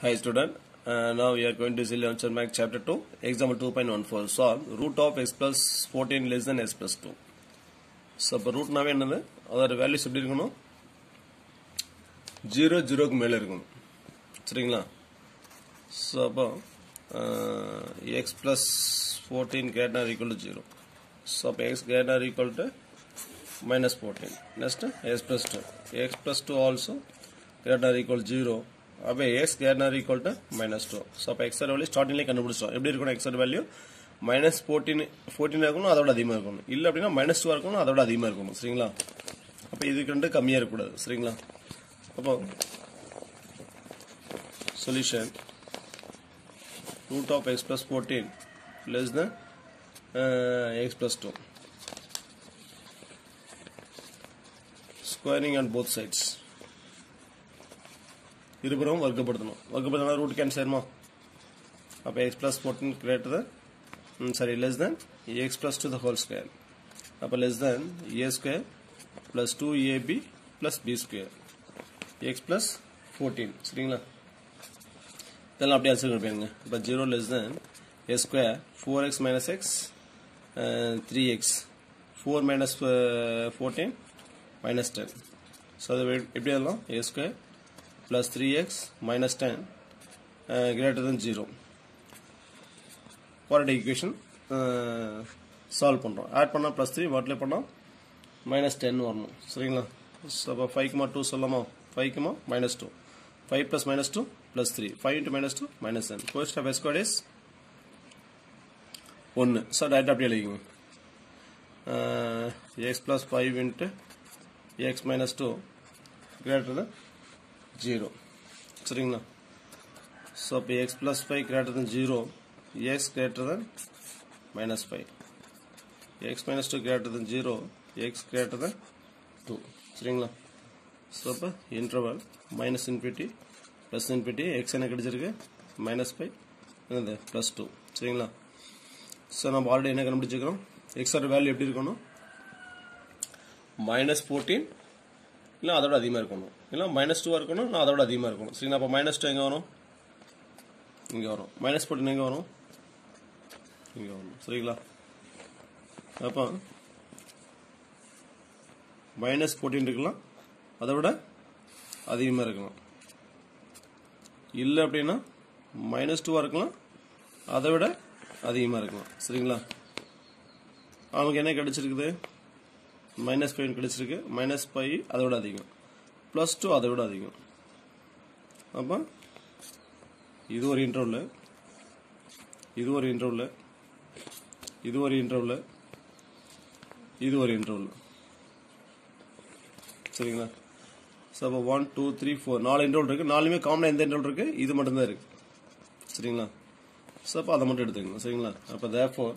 Hi student, uh, now we are going to see Lecture Math chapter 2, example 2.14. Solve root of x plus 14 less than s plus 2. So அப்போ ரூட்னாவே என்னது அதோட values எப்படி இருக்கணும் zero ஜீரோக்கு மேலே இருக்கணும் சரிங்களா ஸோ அப்போ எக்ஸ் ப்ளஸ் ஃபோர்டீன் கேட்னார் ஈக்குவல் டு ஜீரோ ஸோ அப்போ எக்ஸ் கேட்னார் equal to minus 14 next s plus 2 x plus 2 also greater or equal 0 அப்போ x greater or equal to minus 2 so அப்போ x வேல்யூ ஸ்டார்டிங்லேயே கண்டுபிடிச்சோம் எப்படி இருக்கணும் x value minus fourteen fourteen இருக்கணும் அதோட அதிகமாக இருக்கணும் இல்லை அப்படின்னா மைனஸ் டூ இருக்கணும் அதோட அதிகமாக இருக்கணும் சரிங்களா அப்போ இதுக்கு ரெண்டு கம்மியாக இருக்கக்கூடாது சரிங்களா அப்போ solution root of x plus fourteen less than x plus two squaring on both sides இருபுறம் வர்க்கப்படுத்தணும் வர்க்கப்படுத்தினா ரூட் கேன்சல் ஆயிருமா அப்போ x plus fourteen greater than sorry less than x plus two the whole square அப்போ less than a square plus two ab plus b square x plus fourteen சரிங்களா இதெல்லாம் அப்படியே answer போயிருங்க இப்போ zero less than a square four x minus x three X four minus fourteen minus 10. So, the எப்படி எழுதலாம் a square plus 3x minus 10 uh, greater than 0. quadratic equation uh, solve பண்ணுறோம் add பண்ணால் plus three multiply பண்ணால் minus ten வரணும் சரிங்களா so அப்போ ஃபைவ்க்குமா two சொல்லலாமா ஃபைவ்க்குமா minus two five plus minus two plus three five into minus two minus ten first of எஸ்கோட் இஸ் ஒன்று ஸோ டேரெக்டாக அப்படி எழுதிங்க x plus five into x minus 2 greater than 0 சரிங்களா so இப்போ x plus 5 greater than 0 x greater than minus 5 x minus 2 greater than 0 x greater than 2 சரிங்களா so இப்போ interval minus infinity plus infinity x என்ன கிடைச்சிருக்கு minus 5 என்னது plus 2 சரிங்களா so நம்ம already என்ன கண்டுபிடிச்சிருக்கிறோம் எக்ஸோட வேல்யூ எப்படி இருக்கணும் மைனஸ் ஃபோர்டீன் இல்லை அதோட அதிகமாக இருக்கணும் இல்லை மைனஸ் டூவாக இருக்கணும் இல்லை அதோட அதிகமாக இருக்கணும் சரிங்களா அப்போ மைனஸ் டூ எங்கே வரும் இங்கே வரும் மைனஸ் ஃபோர்டீன் எங்கே வரும் இங்கே வரும் சரிங்களா அப்போ மைனஸ் ஃபோர்டீன் இருக்கலாம் அதை விட அதிகமாக இருக்கலாம் இல்லை அப்படின்னா மைனஸ் டூவாக இருக்கலாம் அதை விட அதிகமாக இருக்கலாம் சரிங்களா அவனுக்கு என்ன கிடைச்சிருக்குது மைனஸ் ஃபைவ் கிடைச்சிருக்கு மைனஸ் ஃபைவ் அதோட அதிகம் ப்ளஸ் டூ அதை விட அதிகம் அப்போ இது ஒரு இன்டர்வல் இது ஒரு இன்டர்வல் இது ஒரு இன்டர்வல் இது ஒரு இன்டர்வல் சரிங்களா ஸோ அப்போ ஒன் டூ த்ரீ ஃபோர் நாலு இன்டர்வல் இருக்குது நாலுமே காமனாக எந்த இன்டர்வல் இருக்குது இது மட்டும்தான் இருக்குது சரிங்களா ஸோ அப்போ அதை மட்டும் எடுத்துக்கணும் சரிங்களா அப்போ therefore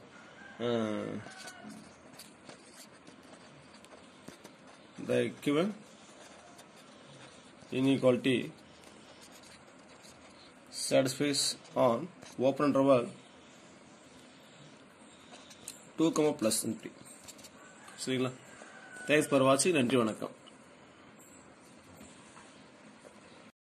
the given inequality satisfies on open interval 2 comma plus infinity சரிங்களா தேங்க்ஸ் ஃபார் வாட்சிங் நன்றி வணக்கம்